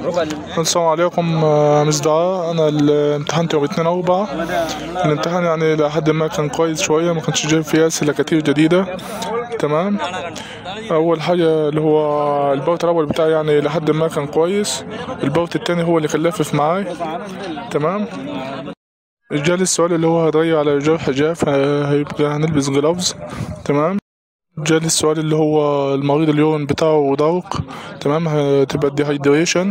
السلام عليكم آه، مس دعاء انا ال- امتحنت يوم 2 4 الامتحان يعني لحد ما كان كويس شويه ما كنتش جايب فيه اسئله كتير جديده تمام اول حاجه اللي هو البوت الاول بتاعي يعني لحد ما كان كويس البوت التاني هو اللي كان لافف معاي تمام جالي السؤال اللي هو هتغير على جرح جاف ه- هيبقى هنلبس جلافز تمام جالي السؤال اللي هو المريض اليورين بتاعه ضوق تمام هتبقى ديهايدريشن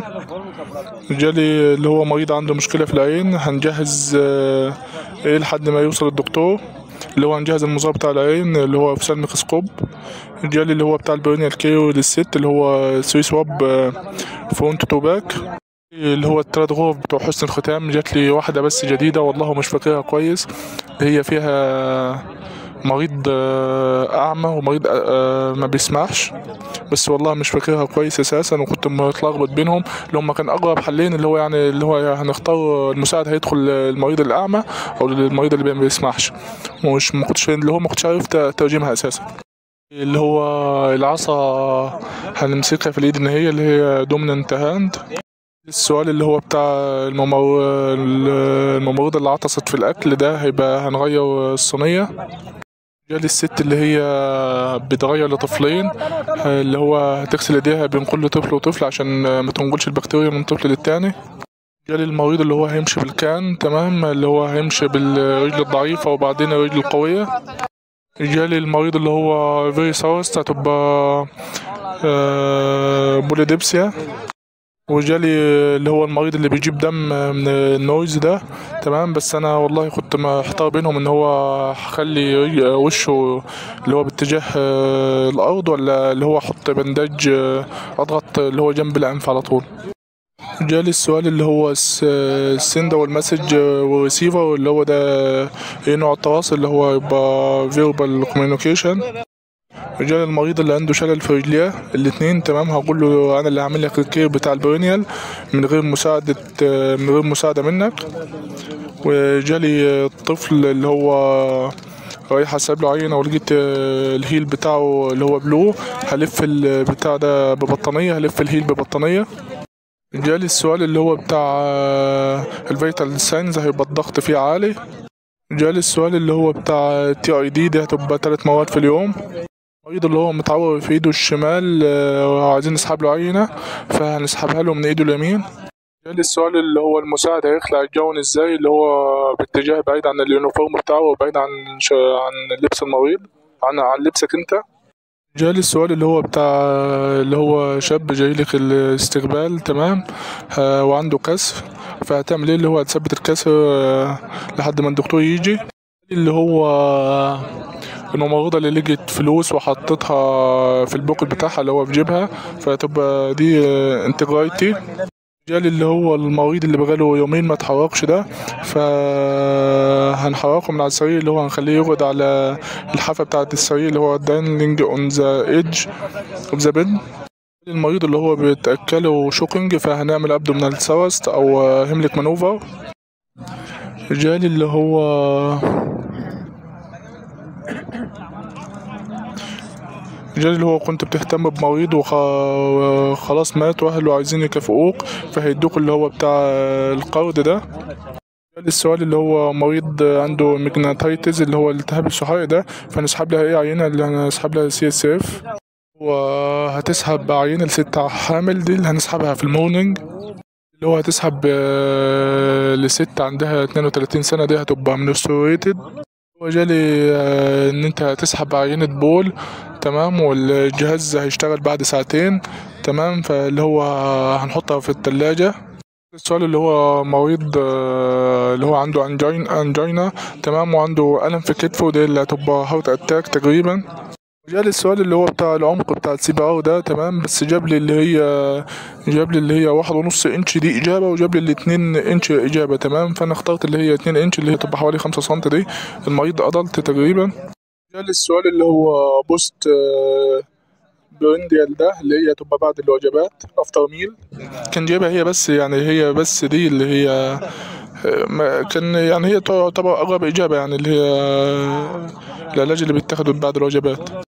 جالي اللي هو مريض عنده مشكلة في العين هنجهز آه، ايه لحد ما يوصل الدكتور اللي هو هنجهز المنظار بتاع العين اللي هو في ميكروسكوب جالي اللي هو بتاع البرينيال كيو للست اللي هو سوي سواب فرونت تو باك اللي هو التلات غرف بتوع حسن الختام جات لي واحدة بس جديدة والله مش فاكرها كويس هي فيها مريض آه، أعمى ومريض آه، آه، ما بيسمعش بس والله مش فاكرها كويس أساسا وكنت متلخبط بينهم اللي هم كان أقرب حلين اللي هو يعني اللي هو هنختار المساعد هيدخل المريض الأعمى أو المريض اللي ما بيسمعش ومش ما كنتش اللي هو ما كنتش عارف ترجمها أساسا اللي هو العصا هنمسكها في الإيد إن هي اللي هي دوميننت هاند السؤال اللي هو بتاع الممر... الممرضة اللي عطست في الأكل ده هيبقى هنغير الصينية جالي الست اللي هي بتغير لطفلين اللي هو هتغسل ايديها بين كل طفل وطفل عشان ما تنقلش البكتيريا من طفل للتاني جالي المريض اللي هو هيمشي بالكان تمام اللي هو هيمشي بالرجل الضعيفة وبعدين الرجل القوية جالي المريض اللي هو فيري ساوست هتبقى آه، بوليديبسيا وجالي اللي هو المريض اللي بيجيب دم من النويز ده تمام بس انا والله كنت محتار بينهم ان هو هخلي رج- وشه اللي هو باتجاه آه، الارض ولا اللي هو احط بنداج آه، اضغط اللي هو جنب الانف على طول جالي السؤال اللي هو الس- السند والمسج والريسيفر اللي هو ده ايه نوع التواصل اللي هو يبقى فيربال كوميونيكيشن جالي المريض اللي عنده شلل في رجليه الاتنين تمام هقول له انا اللي هعمل لك الكير بتاع البرينيال من غير مساعدة من غير مساعدة منك وجالي الطفل اللي هو رايح اسحب له عينه ولقيت الهيل بتاعه اللي هو بلو هلف البتاع ده ببطانية هلف الهيل ببطانية جالي السؤال اللي هو بتاع الفيتال ساينز هيبقى الضغط فيه عالي جالي السؤال اللي هو بتاع تي اي دي دي هتبقى تلات مواد في اليوم المريض اللي هو متعور في ايده الشمال آه، وعايزين نسحب له عينة فهنسحبها له من ايده اليمين جالي السؤال اللي هو المساعد هيخلع الجون ازاي اللي هو باتجاه بعيد عن اليونيفورم بتاعه وبعيد عن ش... عن لبس المريض عن عن لبسك انت جالي السؤال اللي هو بتاع اللي هو شاب جاي لك الاستقبال تمام آه وعنده كسر فهتعمل ايه اللي هو هتثبت الكسر آه لحد ما الدكتور يجي اللي هو الممرضة اللي لقيت فلوس وحطتها في البوكل بتاعها اللي هو في جيبها فتبقى دي انتجرايتي جالي اللي هو المريض اللي بقاله يومين ما اتحركش ده فهنحركه من على السرير اللي هو هنخليه يقعد على الحافة بتاعة السرير اللي هو داينلينج اون ذا ايدج اوف ذا بيد المريض اللي هو بيتأكله شوكينج فهنعمل ابدومينال ثرست او هيملك مانوفر جالي اللي هو جالي اللي هو كنت بتهتم بمريض وخلاص مات واهله عايزين يكافئوك فهيدوك اللي هو بتاع القرض ده جالي السؤال اللي هو مريض عنده ميجناتايتس اللي هو الالتهاب الصحاري ده فنسحب لها ايه عينة اللي هنسحب لها سي اس اف وهتسحب عينة لست حامل دي اللي هنسحبها في المورنينج اللي هو هتسحب آه، لست عندها 32 سنة دي هتبقى منستوريتد هو جالي آه، ان انت هتسحب عينة بول تمام والجهاز هيشتغل بعد ساعتين تمام فاللي هو هنحطها في التلاجة السؤال اللي هو مريض آه، اللي هو عنده انجين انجينا تمام وعنده ألم في كتفه دي اللي هتبقى هارت اتاك تقريبا جالي السؤال اللي هو بتاع العمق بتاع السي بي ار ده تمام بس جاب لي اللي هي جاب لي اللي هي واحد ونص انش دي اجابه وجاب لي الاتنين انش اجابه تمام فانا اخترت اللي هي اتنين انش اللي هي تبقى حوالي خمسة سنتي دي المريض ادلت تقريبا جالي السؤال اللي هو بوست برينديال ده اللي هي تبقى بعد الوجبات افتر ميل كان جايبها هي بس يعني هي بس دي اللي هي آه، ما كان يعني هي تعتبر اقرب اجابه يعني اللي هي العلاج اللي بيتاخد بعد الوجبات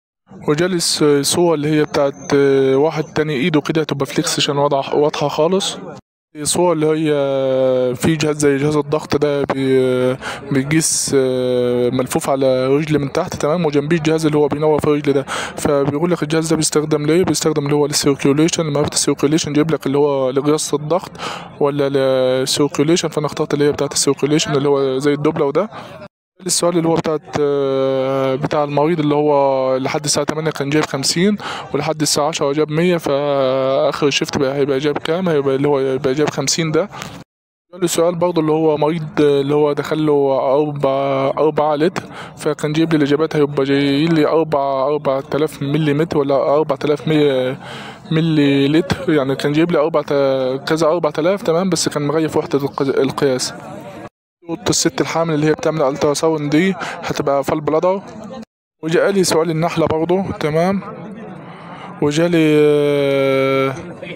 وجالي الس- الصورة اللي هي بتاعت آه، واحد تاني ايده كده تبقى فليكسيشن واضحة واضحة خالص الصورة اللي هي في جهاز زي جهاز الضغط ده بي- بيقيس آه، ملفوف على رجل من تحت تمام وجنبيه الجهاز اللي هو بينور في الرجل ده فبيقول لك الجهاز ده بيستخدم ليه بيستخدم اللي هو للسيركيوليشن لما عرفت السيركيوليشن جايب لك اللي هو لقياس الضغط ولا للسيركيوليشن فانا اخترت اللي هي بتاعت السيركيوليشن اللي هو زي الدبلة وده السؤال اللي هو بتاعت آه، بتاع المريض اللي هو لحد الساعة 8 كان جايب 50 ولحد الساعة 10 جاب 100 فآخر الشيفت بقى هيبقى جاب كام؟ هيبقى اللي هو يبقى جاب 50 ده له سؤال برضه اللي هو مريض اللي هو دخل له أربع أربعة لتر فكان جايب لي الإجابات هيبقى جاي لي أربع أربع تلاف ملي متر ولا أربع تلاف مية ملي لتر يعني كان جايب لي أربع تا- كذا أربع تلاف تمام بس كان مغيف وحدة الق- القياس صوت الست الحامل اللي هي بتعمل الترا ساوند دي هتبقى فال بلادر وجالي سؤال النحلة برضه تمام وجالي آه،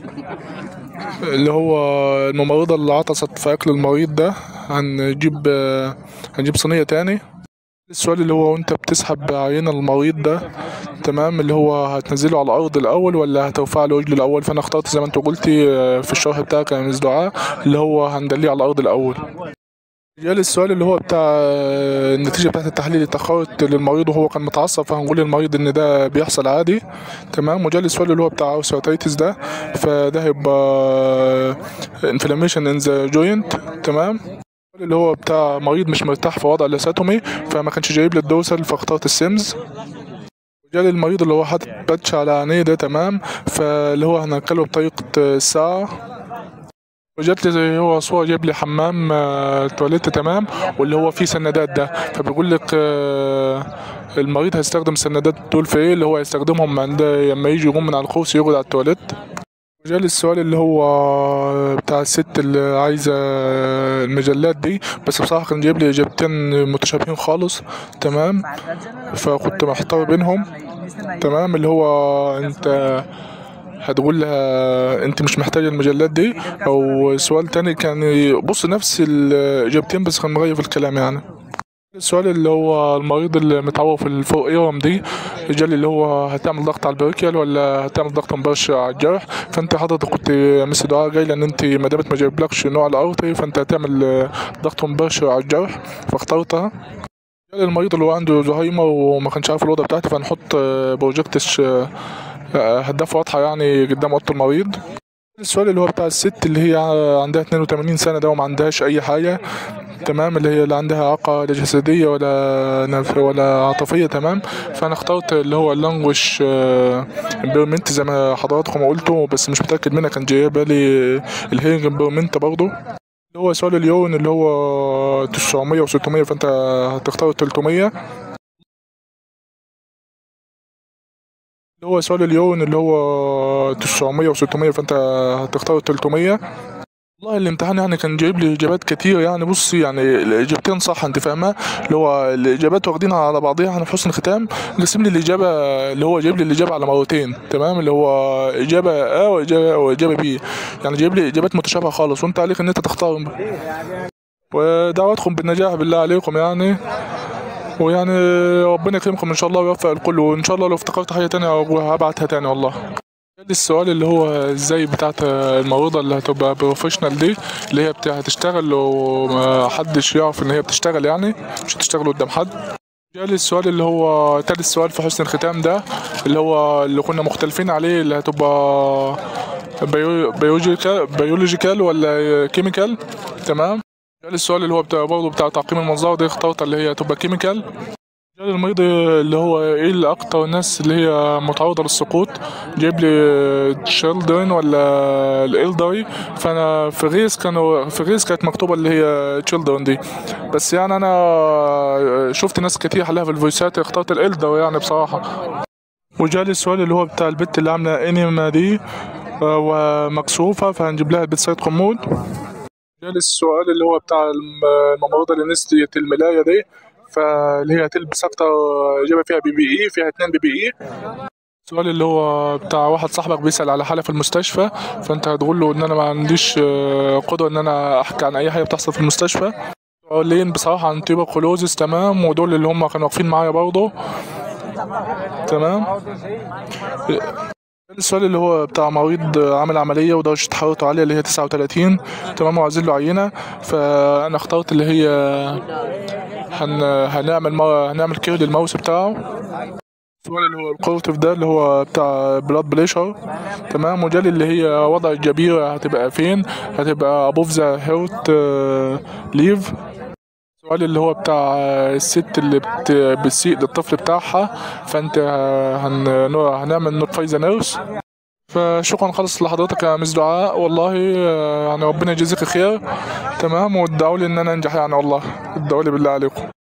اللي هو الممرضة اللي عطست في أكل المريض ده هنجيب آه، هنجيب صينية تاني السؤال اللي هو وانت بتسحب عينة المريض ده تمام اللي هو هتنزله على الأرض الأول ولا هترفع له رجله الأول فأنا اخترت زي ما انت قلتي آه، في الشرح بتاعك يا مس دعاء اللي هو هندليه على الأرض الأول جالي السؤال اللي هو بتاع آه، النتيجة بتاعت التحليل اتأخرت للمريض وهو كان متعصب فهنقول للمريض إن ده بيحصل عادي تمام وجالي السؤال اللي هو بتاع أوسيوتيتس ده فده هيبقى انفلاميشن ان ذا جوينت تمام اللي هو بتاع مريض مش مرتاح في وضع اللاساتومي فما كانش جايب لي الدوسل فاخترت السيمز جالي المريض اللي هو حاطط باتش على عينيه ده تمام فاللي هو هنأكله بطريقة الساعة وجات لي زي هو صورة جايب لي حمام آه، تواليت تمام واللي هو فيه سندات ده فبيقول لك آه، المريض هيستخدم السندات دول في ايه اللي هو هيستخدمهم عند لما يجي يقوم من على الكرسي يقعد على التواليت جالي السؤال اللي هو بتاع الست اللي عايزة المجلات دي بس بصراحة كان جايب لي إجابتين متشابهين خالص تمام فكنت محتار بينهم تمام اللي هو أنت هتقول لها انت مش محتاجه المجلات دي او سؤال تاني كان بص نفس الاجابتين بس كان مغير في الكلام يعني السؤال اللي هو المريض اللي متعور في الفوق ايرم دي جالي اللي هو هتعمل ضغط على البريكيال ولا هتعمل ضغط مباشر على الجرح فانت حضرتك كنت مس دعاء جاي لان انت ما دامت ما جايبلكش نوع الارتري فانت هتعمل ضغط مباشر على الجرح فاخترتها جالي المريض اللي هو عنده زهايمر وما كانش عارف الاوضه بتاعتي فهنحط بروجكتش هداف واضحة يعني قدام أوضة المريض السؤال اللي هو بتاع الست اللي هي عندها 82 سنة ده وما عندهاش أي حاجة تمام اللي هي لا عندها إعاقة لا جسدية ولا نف ولا عاطفية تمام فأنا اخترت اللي هو اللانجوش امبيرمنت زي ما حضراتكم قلتوا بس مش متأكد منها كان جايبة لي الهيرنج امبيرمنت برضه اللي هو سؤال اليون اللي هو 900 و600 فأنت هتختار 300 اللي هو سؤال اليون اللي هو 900 و600 فانت هتختار 300 والله الامتحان يعني كان جايب لي اجابات كتير يعني بص يعني الاجابتين صح انت فاهمه اللي هو الاجابات واخدينها على بعضيها يعني في حسن ختام قسم لي الاجابه اللي هو جايب لي الاجابه على مرتين تمام اللي هو اجابه ا واجابه واجابه بي يعني جايب لي اجابات متشابهه خالص وانت عليك ان انت تختار ودعواتكم بالنجاح بالله عليكم يعني ويعني ربنا يكرمكم ان شاء الله ويوفق الكل وان شاء الله لو افتكرت حاجه تانية هبعتها تاني والله السؤال اللي هو ازاي بتاعت الممرضة اللي هتبقى بروفيشنال دي اللي هي بتاع هتشتغل ومحدش يعرف ان هي بتشتغل يعني مش هتشتغل قدام حد جالي السؤال اللي هو تالت سؤال في حسن الختام ده اللي هو اللي كنا مختلفين عليه اللي هتبقى بيولوجيكال بيولوجيكال ولا كيميكال تمام جالي السؤال اللي هو بتاع برضه بتاع تعقيم المنظار دي اخترت اللي هي تبقى كيميكال جالي المريض اللي هو ايه اللي اكتر الناس اللي هي متعرضة للسقوط جايب لي تشيلدرن ولا الالدري فانا في غيس كانوا في غيس كانت مكتوبة اللي هي تشيلدرن دي بس يعني انا شفت ناس كتير حلها في الفويسات اخترت الالدر يعني بصراحة وجالي السؤال اللي هو بتاع البت اللي عاملة انيما دي ومكسوفة فهنجيب لها البيت سايد كومود جالي السؤال اللي هو بتاع الممرضة اللي نسيت الملاية دي فاللي هي هتلبس اكتر اجابه فيها بي بي اي فيها اتنين بي بي اي السؤال اللي هو بتاع واحد صاحبك بيسأل على حالة في المستشفى فانت هتقول له ان انا ما عنديش قدرة ان انا احكي عن اي حاجة بتحصل في المستشفى سؤالين بصراحة عن تيبركلوزس تمام ودول اللي هم كانوا واقفين معايا برضه تمام السؤال اللي هو بتاع مريض عامل عملية ودرجة حرارته عالية اللي هي 39 تمام وعايزين له عينة فأنا اخترت اللي هي هن... هنعمل مرة هنعمل كير للماوس بتاعه السؤال اللي هو الكورتيف ده اللي هو بتاع بلاد بريشر تمام وجالي اللي هي وضع الجبيرة هتبقى فين هتبقى above the heart ليف السؤال اللي هو بتاع الست اللي بت... بتسيء للطفل بتاعها فانت هن... هنعمل نوتفاي ذا نيرس فشكرا خالص لحضرتك يا مس دعاء والله يعني ربنا يجزيك خير تمام وادعوا لي ان انا انجح يعني والله ادعوا لي بالله عليكم